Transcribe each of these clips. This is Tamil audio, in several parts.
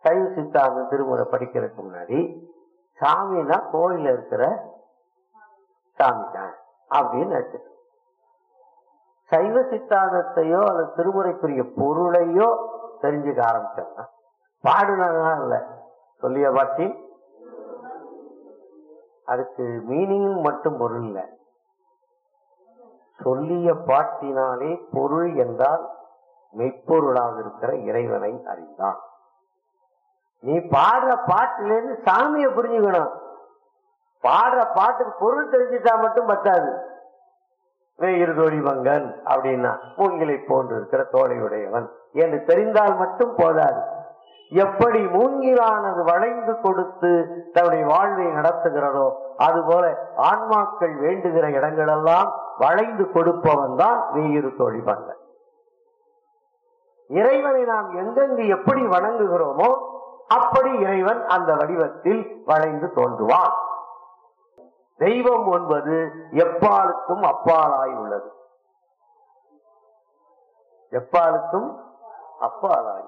சைவ சித்தாந்தம் திருமுறை படிக்கிறதுக்கு முன்னாடி சாமினா கோயில்ல இருக்கிற சாமி தான் அப்படின்னு நினைச்சிட்டு சைவ சித்தாந்தத்தையோ அல்லது திருமுறைக்குரிய பொருளையோ தெரிஞ்சுக்க ஆரம்பிச்சோம்னா பாடுனா இல்ல சொல்லிய பாட்டி அதுக்கு மீனிங் மட்டும் பொருள் இல்ல சொல்லிய பாட்டினாலே பொருள் என்றால் மெய்ப்பொருளாக இருக்கிற இறைவனை அறிந்தான் நீ பாடுற பாட்டிலேருந்து சாமியை புரிஞ்சுக்கணும் பாடுற பாட்டுக்கு பொருள் தெரிஞ்சுட்டா மட்டும் பத்தாது வேயிறு தோழி மங்கன் அப்படின்னா மூங்கிலை போன்று இருக்கிற தோழையுடையவன் என்று தெரிந்தால் மட்டும் போதாது எப்படி மூங்கிலானது வளைந்து கொடுத்து தன்னுடைய வாழ்வை நடத்துகிறதோ அதுபோல ஆன்மாக்கள் வேண்டுகிற இடங்களெல்லாம் வளைந்து கொடுப்பவன் தான் வேயிறு தோழி மங்கன் இறைவனை நாம் எங்கெங்கு எப்படி வணங்குகிறோமோ அப்படி இறைவன் அந்த வடிவத்தில் வளைந்து தோன்றுவான் தெய்வம் என்பது எப்பாலுக்கும் அப்பாலாய் உள்ளது எப்பாலுக்கும் அப்பாலாய்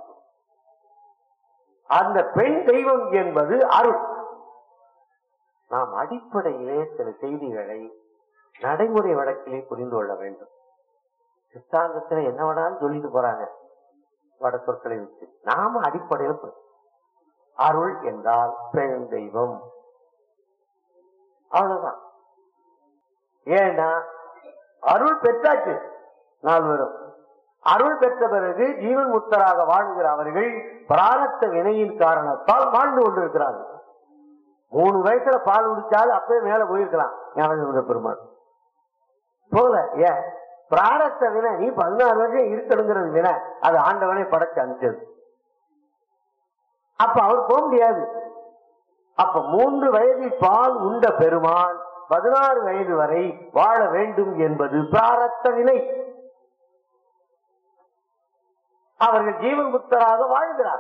அந்த பெண் தெய்வம் என்பது அருள் நாம் அடிப்படையிலே சில செய்திகளை நடைமுறை வழக்கிலே புரிந்து கொள்ள வேண்டும் சித்தாந்தத்துல என்ன வேணாலும் சொல்லிட்டு போறாங்க வட சொற்களை வச்சு நாம அடிப்படையில் புரி- அருள் என்றால் பெண் தெய்வம் அவ்வளவுதான் ஏன்னா அருள் பெற்றாச்சு நால்வரும் அருள் பெற்ற பிறகு ஜீவன் முக்தராக வாழ்கிற அவர்கள் பிராரத்த வினையின் காரணத்தால் வாழ்ந்து கொண்டிருக்கிறார்கள் மூணு வயசுல பால் குடிச்சாலும் அப்பவே மேல போயிருக்கலாம் ஞானசமுத பெருமாள் போல ஏன் பிராரத்த வினை நீ பதினாறு வருஷம் இருக்கணுங்கிறது வினை அது ஆண்டவனை படைச்சு அனுப்பிச்சது அப்ப அவர் போக முடியாது அப்ப மூன்று வயதில் பால் உண்ட பெருமான் பதினாறு வயது வரை வாழ வேண்டும் என்பது பிராரத்த வினை அவர்கள் ஜீவன் புத்தராக வாழ்கிறார்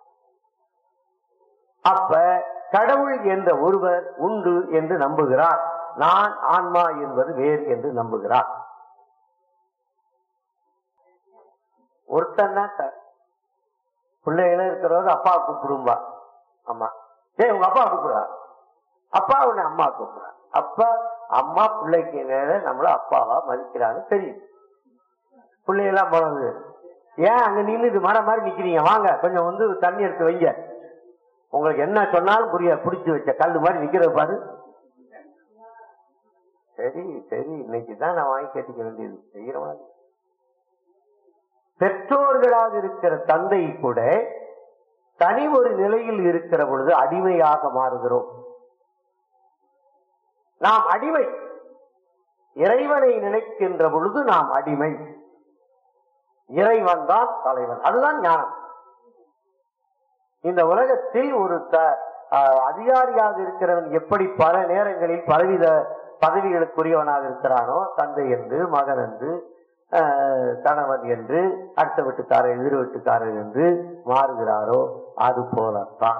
அப்ப கடவுள் என்ற ஒருவர் உண்டு என்று நம்புகிறார் நான் ஆன்மா என்பது வேறு என்று நம்புகிறார் ஒருத்தன் தான் சார் பிள்ளைகள இருக்கிறவங்க அப்பா கூப்பிடும்பா அம்மா ஏய் உங்க அப்பா கூப்பிடுறா அப்பா உன்னை அம்மா கூப்பிடுறா அப்பா அம்மா பிள்ளைக்கு நேர நம்மள அப்பாவா மதிக்கிறாங்க தெரியும் பிள்ளையெல்லாம் போனது ஏன் அங்க நின்று இது மரம் மாதிரி நிக்கிறீங்க வாங்க கொஞ்சம் வந்து தண்ணி எடுத்து வைங்க உங்களுக்கு என்ன சொன்னாலும் புரிய பிடிச்சு வச்ச கல்லு மாதிரி நிக்கிறது பாரு சரி சரி இன்னைக்கு தான் நான் வாங்கி கேட்டுக்க வேண்டியது செய்யற மாதிரி பெற்றோர்களாக இருக்கிற தந்தை கூட தனி ஒரு நிலையில் இருக்கிற பொழுது அடிமையாக மாறுகிறோம் நாம் அடிமை இறைவனை நினைக்கின்ற பொழுது நாம் அடிமை இறைவன் தான் தலைவன் அதுதான் ஞானம் இந்த உலகத்தில் ஒரு த- ஆஹ் அதிகாரியாக இருக்கிறவன் எப்படி பல நேரங்களில் பலவித பதவிகளுக்குரியவனாக இருக்கிறானோ தந்தை என்று மகன் என்று ஆஹ் கணவன் என்று அடுத்த வீட்டுக்காரர் எதிர் வீட்டுக்காரர் என்று மாறுகிறாரோ அது போலத்தான்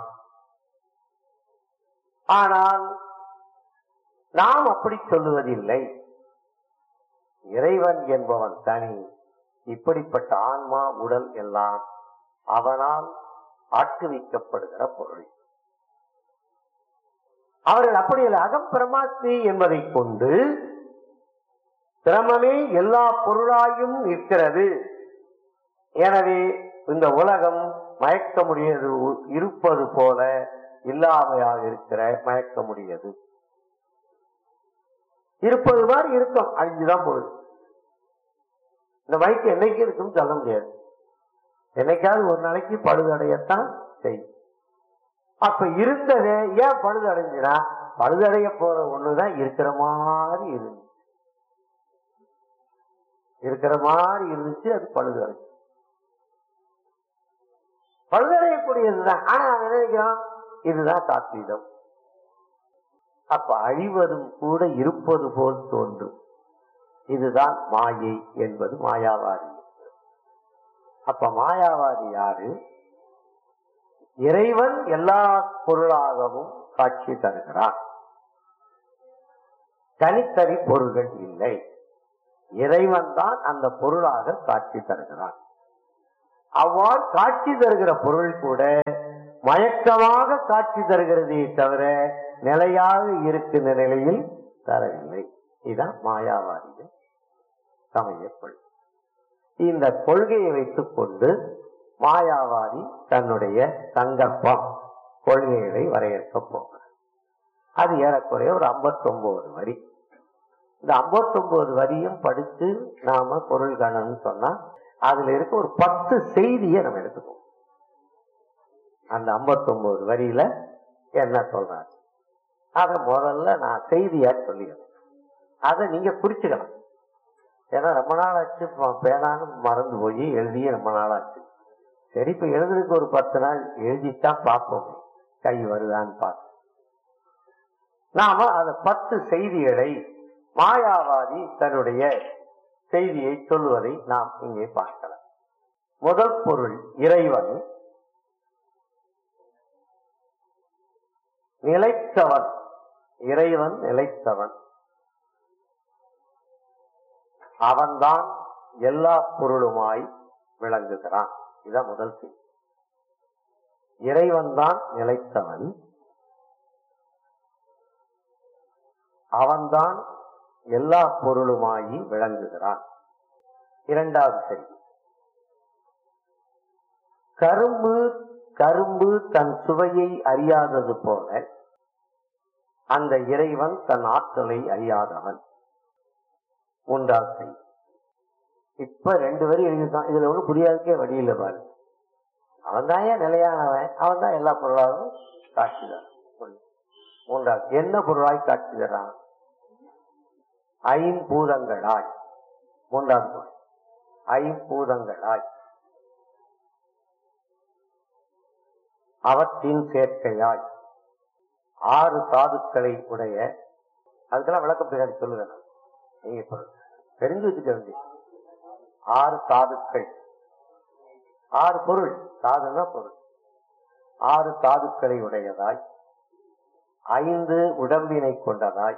ஆனால் நாம் அப்படி சொல்லுவதில்லை இறைவன் என்பவன் தனி இப்படிப்பட்ட ஆன்மா உடல் எல்லாம் அவனால் ஆட்டுவிக்கப்படுகிற பொருள் அவர்கள் அப்படி இல்லை அகப்பிரமாத்தி என்பதை கொண்டு பிரமமே எல்லா பொருளாயும் நிற்கிறது எனவே இந்த உலகம் மயக்க முடியது இருப்பது போல இல்லாமையாக இருக்கிற மயக்க முடியது இருப்பது மாதிரி இருக்கும் அழிஞ்சுதான் போகுது இந்த மைக்கு என்னைக்கு இருக்குன்னு சொல்ல முடியாது என்னைக்காவது ஒரு நாளைக்கு பழுதடையத்தான் செய்யும் அப்ப இருந்ததே ஏன் பழுதடைஞ்சுனா பழுதடைய போற ஒண்ணுதான் இருக்கிற மாதிரி இருந்துச்சு இருக்கிற மாதிரி இருந்துச்சு அது பழுதடை பழுதடையக்கூடியதுதான் ஆனா அவன் என்ன நினைக்கிறான் இதுதான் சாத்வீதம் அப்ப அழிவதும் கூட இருப்பது போல் தோன்றும் இதுதான் மாயை என்பது மாயாவாதி அப்ப மாயாவாதி யாரு இறைவன் எல்லா பொருளாகவும் காட்சி தருகிறான் தனித்தனி பொருள்கள் இல்லை இறைவன் தான் அந்த பொருளாக காட்சி தருகிறான் அவ்வாறு காட்சி தருகிற பொருள் கூட மயக்கமாக காட்சி தருகிறதே தவிர நிலையாக இருக்கின்ற நிலையில் தரவில்லை இதுதான் மாயாவாதிகள் சமய கொள்கை இந்த கொள்கையை வைத்துக் கொண்டு மாயாவாதி தன்னுடைய சங்கல்பம் கொள்கைகளை வரையறுக்கப் போகிறார் அது ஏறக்குறைய ஒரு 59 வரி இந்த 59 வரியும் படித்து நாம பொருள் காணணும்னு சொன்னா அதுல இருக்க ஒரு பத்து செய்தியை நம்ம எடுத்துக்கோம் அந்த 59 வரியில என்ன சொல்றாரு அத முதல்ல நான் செய்தியா சொல்லிடுறேன் அதை நீங்க குறிச்சுக்கலாம் ஏன்னா ரொம்ப நாள் ஆச்சு ப- பேனான்னு மறந்து போய் எழுதியே ரொம்ப நாள் ஆச்சு சரி இப்ப எழுதுறதுக்கு ஒரு பத்து நாள் எழுதித்தான் பார்ப்போம் கை வருதான்னு பார்ப்போம் நாம அந்த பத்து செய்திகளை மாயாவாதி தன்னுடைய செய்தியை சொல்லுவதை நாம் இங்கே பார்க்கலாம் முதல் பொருள் இறைவன் நிலைத்தவன் இறைவன் நிலைத்தவன் அவன்தான் எல்லா பொருளுமாய் விளங்குகிறான் இதான் முதல் செய்தி இறைவன் தான் நிலைத்தவன் அவன்தான் எல்லா பொருளுமாயி விளங்குகிறான் இரண்டாவது செய்தி கரும்பு கரும்பு தன் சுவையை அறியாதது போல அந்த இறைவன் தன் ஆற்றலை அறியாதவன் மூன்றாவது செய்தி இப்ப ரெண்டு வரி எழுதியிருக்கான் இதுல ஒண்ணு புரியாதுக்கே வழி இல்லை பாரு அவன் தான் ஏன் நிலையானவன் அவன் தான் எல்லா பொருளாகவும் காட்சி தரான் சொல்லு. மூன்றாவது என்ன பொருளாய் காட்சி தரான் ஐம்பூதங்களாய் மூன்றாவது பொருள் ஐம்பூதங்களாய் அவற்றின் சேர்க்கையாய் ஆறு தாதுக்களை உடைய அதுக்கெல்லாம் விளக்கம் பின்னாடி சொல்லுவேன் நான். நீங்க இப்ப தெரிஞ்சு வச்சுக்க வேண்டிய ஆறு தாதுக்கள் ஆறு பொருள் தாதுன்னா பொருள் ஆறு தாதுக்களை உடையதாய் ஐந்து உடம்பினை கொண்டதாய்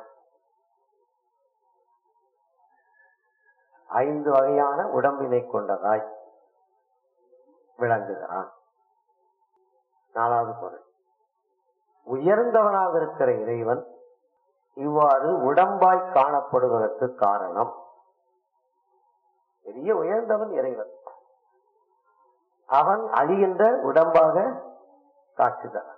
ஐந்து வகையான உடம்பினை கொண்டதாய் விளங்குகிறான் நாலாவது பொருள் உயர்ந்தவனாக இருக்கிற இறைவன் இவ்வாறு உடம்பாய் காணப்படுவதற்கு காரணம் பெரிய உயர்ந்தவன் இறைவன் அவன் அழிகின்ற உடம்பாக காட்சி தரான்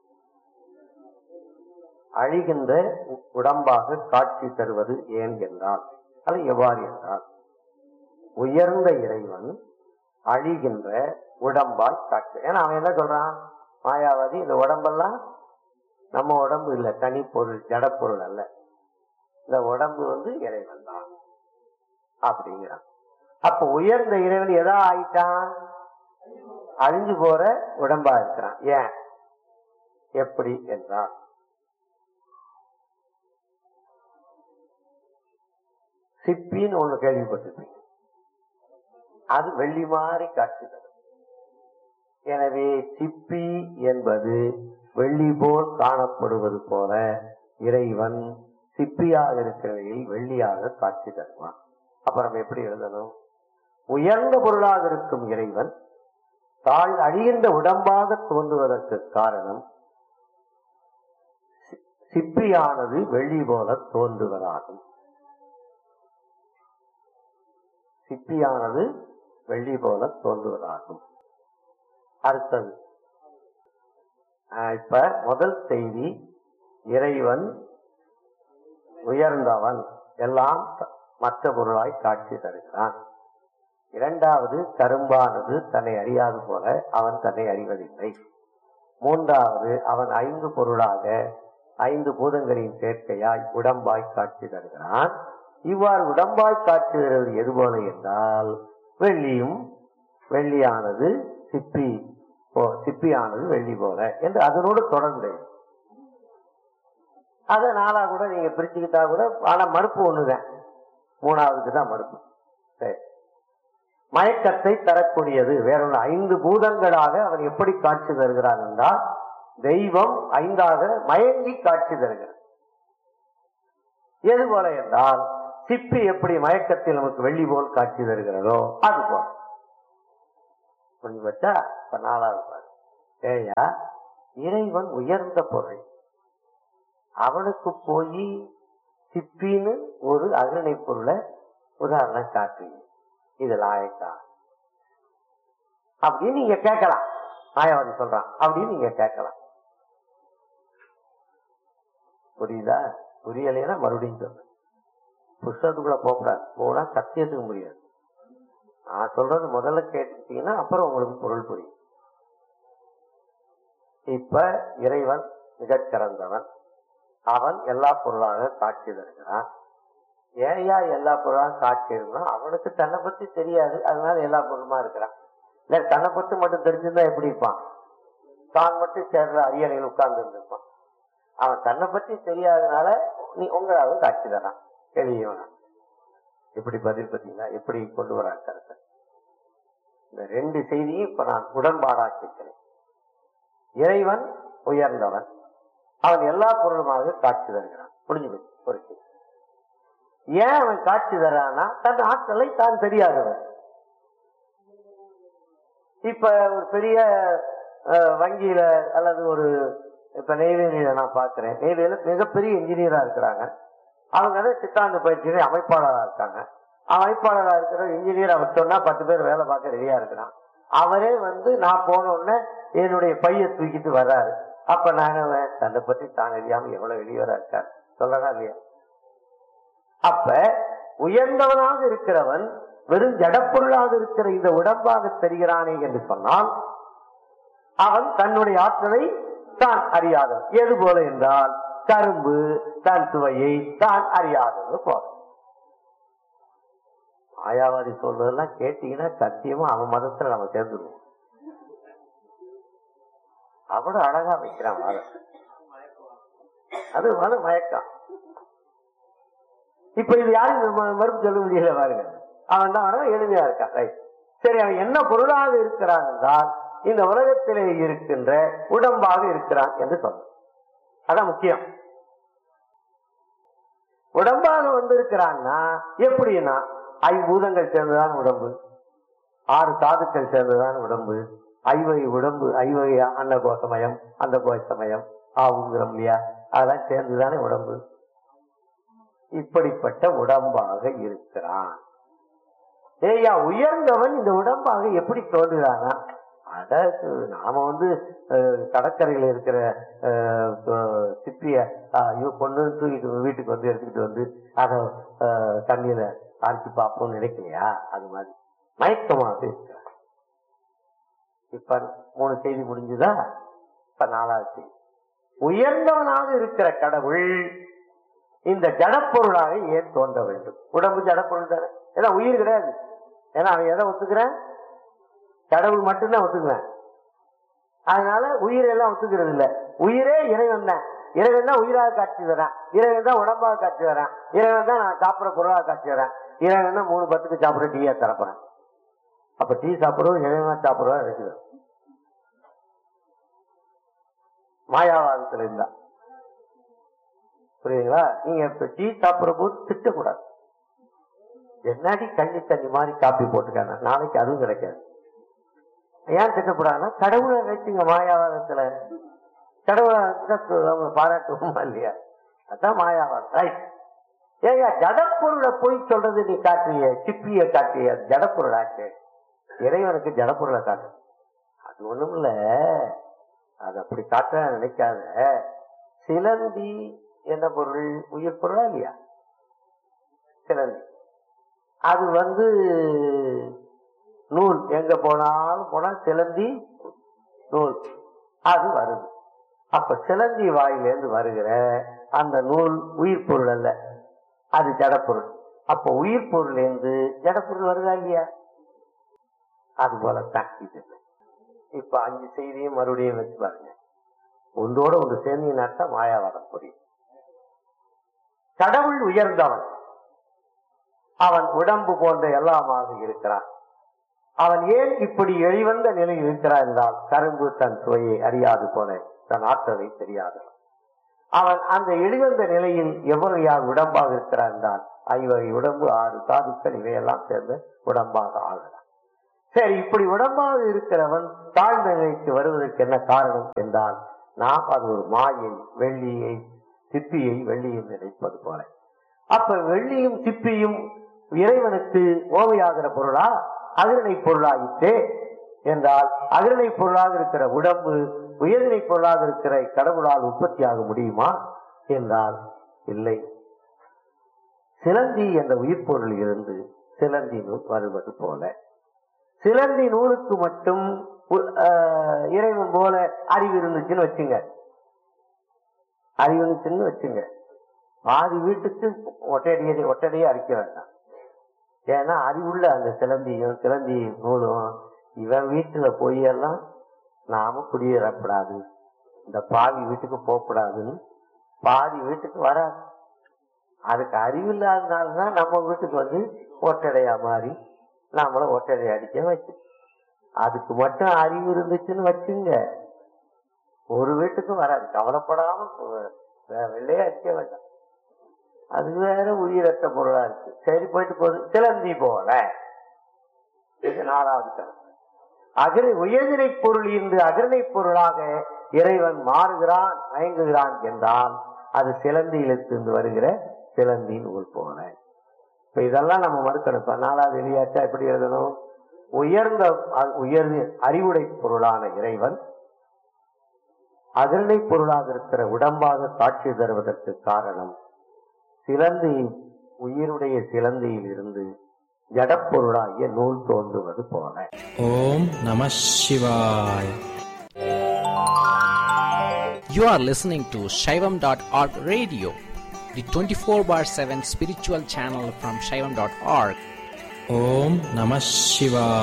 அழிகின்ற உ- உடம்பாக காட்சி தருவது ஏன் என்றால் அது எவ்வாறு என்றால் உயர்ந்த இறைவன் அழிகின்ற உடம்பாய் காட்சி ஏன்னா அவன் என்ன சொல்றான் மாயாவாதி இந்த உடம்பெல்லாம் நம்ம உடம்பு இல்ல தனி பொருள் ஜட பொருள் அல்ல இந்த உடம்பு வந்து இறைவன் தான் அப்படிங்கிறான் அப்ப உயர்ந்த இறைவன் எதா ஆயிட்டான் அழிஞ்சு போற உடம்பா இருக்கிறான் ஏன் எப்படி என்றால் சிப்பின்னு ஒண்ணு கேள்விப்பட்டிருப்பீங்க அது வெள்ளி மாதிரி காட்சி தரும் எனவே சிப்பி என்பது வெள்ளி போல் காணப்படுவது போல இறைவன் சிப்பியாக இருக்கிறவையில் வெள்ளியாக காட்சி தருவான் அப்புறம் எப்படி எழுதணும் உயர்ந்த பொருளாக இருக்கும் இறைவன் தாழ் அழிகின்ற உடம்பாக தோன்றுவதற்கு காரணம் சி- சிப்பியானது வெள்ளி போல தோன்றுவதாகும் சிப்பியானது வெள்ளி போல தோன்றுவதாகும் அடுத்தது ஆஹ் இப்ப முதல் செய்தி இறைவன் உயர்ந்தவன் எல்லாம் த- மற்ற பொருளாய் காட்சி தருகிறான் இரண்டாவது கரும்பானது தன்னை அறியாது போல அவன் தன்னை அறிவதில்லை மூன்றாவது அவன் ஐந்து பொருளாக ஐந்து பூதங்களின் சேர்க்கையாய் உடம்பாய் காட்சி தருகிறான் இவ்வாறு உடம்பாய் காட்சி தருவது எது போல என்றால் வெள்ளியும் வெள்ளியானது சிப்பி போ- சிப்பியானது வெள்ளி போல என்று அதனோடு தொடர்புடையது அதை நாளா கூட நீங்க பிரிச்சுக்கிட்டா கூட ஆனா மறுப்பு ஒண்ணுதான் மூணாவதுக்கு தான் மறுப்பு சரி மயக்கத்தை தரக்கூடியது வேற ஒன்று ஐந்து பூதங்களாக அவன் எப்படி காட்சி தருகிறான் என்றால் தெய்வம் ஐந்தாக மயங்கி காட்சி தருகிறான் எது போல என்றால் சிப்பி எப்படி மயக்கத்தில் நமக்கு வெள்ளி போல் காட்சி தருகிறதோ அது போல புரிஞ்சு வச்சா இப்ப நாலாவது பாரு ஏயா இறைவன் உயர்ந்த பொருள் அவனுக்கு போய் சிப்பின்னு ஒரு அகரணை பொருளை உதாரணம் காட்டுவீங்க இது லாயக்கா அப்படின்னு நீங்க கேட்கலாம் மாயாவதி சொல்றான் அப்படின்னு நீங்க கேட்கலாம் புரியுதா புரியலைன்னா மறுபடியும் சொல்லு புஸ்தகத்துக்குள்ள போகக்கூடாது போனா சத்தியத்துக்கு முடியாது நான் சொல்றது முதல்ல கேட்டுட்டீங்கன்னா அப்புறம் உங்களுக்கு பொருள் புரியும் இப்ப இறைவன் மிகச் சிறந்தவன் அவன் எல்லா பொருளாக காட்சி தருகிறான் ஏயா எல்லா பொருளாக காட்சி இருக்கிறான் அவனுக்கு தன்னை பத்தி தெரியாது அதனால எல்லா பொருளுமா இருக்கிறான் இல்ல தன்னை பத்தி மட்டும் தெரிஞ்சிருந்தா எப்படி இருப்பான் தான் மட்டும் சேர்ற அரியணையில் உட்கார்ந்து இருந்திருப்பான் அவன் தன்னை பத்தி தெரியாதனால நீ உங்களாவது காட்சி தரான் எளியவனா எப்படி பதில் பார்த்தீங்களா எப்படி கொண்டு வரான் கருத்தை இந்த ரெண்டு செய்தியும் இப்ப நான் உடன்பாடாக்கிக்கிறேன் இறைவன் உயர்ந்தவன் அவன் எல்லா பொருளுமாக காட்சி தருகிறான் புரிஞ்சு போச்சு ஒரு செய்தி ஏன் அவன் காட்சி தரானா தன் ஆற்றலை தான் தெரியாதவன் இப்ப ஒரு பெரிய அஹ், வங்கியில அல்லது ஒரு இப்ப நெய்வேலியில நான் பாக்குறேன் நெய்வேலியில மிகப்பெரிய இன்ஜினியரா இருக்கிறாங்க அவங்க வந்து சித்தாந்த பயிற்சியில அமைப்பாளரா இருக்காங்க அமைப்பாளரா இருக்கிற இன்ஜினியர் அவர் சொன்னா பத்து பேர் வேலை பார்க்க ரெடியா இருக்கிறான் அவரே வந்து நான் போன உடனே என்னுடைய பைய தூக்கிட்டு வர்றாரு அப்ப நான் அவன் தன்னை பத்தி தான் அறியாம எவ்வளவு வெளியவரா இருக்கார் சொல்லறா இல்லையா அப்ப உயர்ந்தவனாக இருக்கிறவன் வெறும் ஜடப்பொருளாக இருக்கிற இந்த உடம்பாக தெரிகிறானே என்று சொன்னால் அவன் தன்னுடைய ஆற்றலை தான் அறியாதவன் எது போல என்றால் கரும்பு தன் சுவையை தான் அறியாதது போல மாயாவாதி சொல்றதெல்லாம் கேட்டீங்கன்னா சத்தியமா அவன் மதத்துல நம்ம சேர்ந்துருவோம் அவ்வளவு அழகா வைக்கிறான் வாதம் அது மன மயக்கம் இப்ப இது யாரும் ம- மறுப்பு சொல்ல முடியல பாருங்க அவன் தான் வரவன் எளிமையா இருக்கான் ரைட் சரி அவன் என்ன பொருளாக இருக்கிறான் என்றால் இந்த உலகத்திலே இருக்கின்ற உடம்பாக இருக்கிறான் என்று சொல்ல அதான் முக்கியம் உடம்பாக வந்திருக்கிறான்னா எப்படின்னா ஐம்பூதங்கள் சேர்ந்ததான் உடம்பு ஆறு தாதுக்கள் சேர்ந்ததான் உடம்பு ஐவகை உடம்பு ஐவகை அன்ன கோசமயம் அந்த கோசமயம் ஆகுங்கிறோம் இல்லையா அதெல்லாம் சேர்ந்துதானே உடம்பு இப்படிப்பட்ட உடம்பாக இருக்கிறான் ஏய்யா உயர்ந்தவன் இந்த உடம்பாக எப்படி தோன்றுகிறானா அதாவது நாம வந்து அஹ், கடற்கரையில இருக்கிற அஹ், அஹ், சிப்பிய அஹ், ஐயோ பொண்ணு தூக்கிட்டு வீட்டுக்கு வந்து எடுத்துக்கிட்டு வந்து அதை அஹ், தண்ணியில அரைச்சி பார்ப்போம்னு நினைக்கலையா அது மாதிரி மயக்கமாக இருக்கிறான் இப்ப மூணு செய்தி முடிஞ்சுதா இப்ப நாலாவது செய்தி உயர்ந்தவனாக இருக்கிற கடவுள் இந்த ஜடப்பொருளாக ஏன் தோன்ற வேண்டும் உடம்பு ஜடப்பொருள் தானே ஏன்னா உயிர் கிடையாது ஏன்னா அவன் எதை ஒத்துக்கிறேன் கடவுள் மட்டும்தான் ஒத்துக்குவேன் அதனால உயிர் எல்லாம் ஒத்துக்கிறது இல்ல உயிரே இறைவன் தான் இறைவன் தான் உயிராக காட்சி தரான் இறைவன் தான் உடம்பாக காட்சி தரான் இறைவன் தான் நான் சாப்பிட்ற பொருளாக காட்சி தரேன் இறைவன் தான் மூணு பத்துக்கு சாப்பிட்ற டீயா தரப்போறேன் அப்ப டீ சாப்பிடுறோம் இறைவன் சாப்பிடுறோம் இருக்குது மாயாவாதத்துல இருந்தா புரியுதுங்களா நீங்க இப்ப டீ சாப்பிடுற போது திட்டக்கூடாது என்னடி கண்ணி தண்ணி மாதிரி காப்பி போட்டுக்காங்க நாளைக்கு அதுவும் கிடைக்காது ஏன் திட்டக்கூடாதுன்னா கடவுளை வச்சுங்க மாயாவாதத்துல கடவுளை வச்சுட்டா அவங்க பாராட்டுவோமா இல்லையா அதான் மாயாவாதம் ரைட் ஏங்க ஜடப்பொருளை போய் சொல்றது நீ காட்டுறிய சிப்பிய காட்டிய ஜடப்பொருள் ஆச்சு இறைவனுக்கு ஜடப்பொருளை காட்டு அது ஒண்ணும் இல்ல அது அப்படி காட்ட நினைக்காத சிலந்தி என்ன பொருள் உயிர் பொருளா இல்லையா சிலந்தி அது வந்து நூல் எங்க போனாலும் போனா சிலந்தி நூல் அது வருது அப்ப சிலந்தி வாயிலிருந்து வருகிற அந்த நூல் உயிர் பொருள் அல்ல அது ஜடப்பொருள் அப்ப உயிர் பொருள்லேருந்து ஜடப்பொருள் வருதா இல்லையா அது போலத்தான் இது இப்ப அஞ்சு செய்தியும் மறுபடியும் வச்சு பாருங்க ஒன்றோட ஒன்று சேர்ந்தீங்கன்னா மாயாவாதம் புரியும் கடவுள் உயர்ந்தவன் அவன் உடம்பு போன்ற எல்லாமாக இருக்கிறான் அவன் ஏன் இப்படி எளிவந்த நிலையில் இருக்கிறான் என்றால் கரும்பு தன் சுவையை அறியாது போல தன் ஆற்றலை தெரியாதவன் அவன் அந்த எளிவந்த நிலையில் எவ்வகையாக உடம்பாக இருக்கிறான் என்றால் ஐவகை உடம்பு ஆறு தாதுக்கள் இவையெல்லாம் சேர்ந்து உடம்பாக ஆகிறான் சரி இப்படி உடம்பாக இருக்கிறவன் தாழ்ந்த நிலைக்கு வருவதற்கு என்ன காரணம் என்றால் நாம் அது ஒரு மாயை வெள்ளியை சிப்பியை வெள்ளியும் நினைப்பது போல அப்ப வெள்ளியும் சிப்பியும் இறைவனுக்கு ஓமையாகிற பொருளா அகிரணை பொருளாயிற்றே என்றால் அகிரணை பொருளாக இருக்கிற உடம்பு உயர்நிலை பொருளாக இருக்கிற கடவுளால் உற்பத்தியாக முடியுமா என்றால் இல்லை சிலந்தி என்ற உயிர் பொருள் இருந்து சிலந்தி நூல் வருவது போல சிலந்தி நூலுக்கு மட்டும் உ- ஆஹ் இறைவன் போல அறிவு இருந்துச்சுன்னு வச்சுங்க அறிவு இருந்துச்சுன்னு வச்சுங்க பாதி வீட்டுக்கு ஒட்டடியை ஒட்டடியே அடிக்க வேண்டாம் ஏன்னா அறிவுள்ள அந்த சிலந்தியும் சிலந்தி நூலும் இவன் வீட்டுல போய் எல்லாம் நாம குடியேறப்படாது இந்த பாவி வீட்டுக்கு போகக்கூடாதுன்னு பாதி வீட்டுக்கு வராது அதுக்கு அறிவு இல்லாதனாலதான் நம்ம வீட்டுக்கு வந்து ஒட்டடையா மாறி நாமள ஒட்டடை அடிக்க வச்சு அதுக்கு மட்டும் அறிவு இருந்துச்சுன்னு வச்சுங்க ஒரு வீட்டுக்கும் வராது கவலைப்படாம வே- வெள்ளையே அடிக்க வேண்டாம் அது வேற உயிரற்ற பொருளா இருக்கு சரி போயிட்டு போகுது சிலந்தி போல இது நாலாவது கருத்து அகிர உயர்நிலை பொருள் இருந்து அகிரணை பொருளாக இறைவன் மாறுகிறான் மயங்குகிறான் என்றால் அது சிலந்தியிலிருந்து வருகிற சிலந்தி நூல் போல இப்ப இதெல்லாம் நம்ம மறுக்கணும் இப்ப நாலாவது வெளியாச்சா எப்படி எழுதணும் உயர்ந்த அ- உயர்ந்த அறிவுடை பொருளான இறைவன் அகிரணை பொருளாக இருக்கிற உடம்பாக காட்சி தருவதற்கு காரணம் சிலந்தி உயிருடைய சிலந்தியில் இருந்து ஜடப்பொருளாகிய நூல் தோன்றுவது போல ஓம் நம சிவாய் You are listening to Shaivam.org radio, the 24 bar 7 spiritual channel from Shaivam.org. Om Namah Shivaya.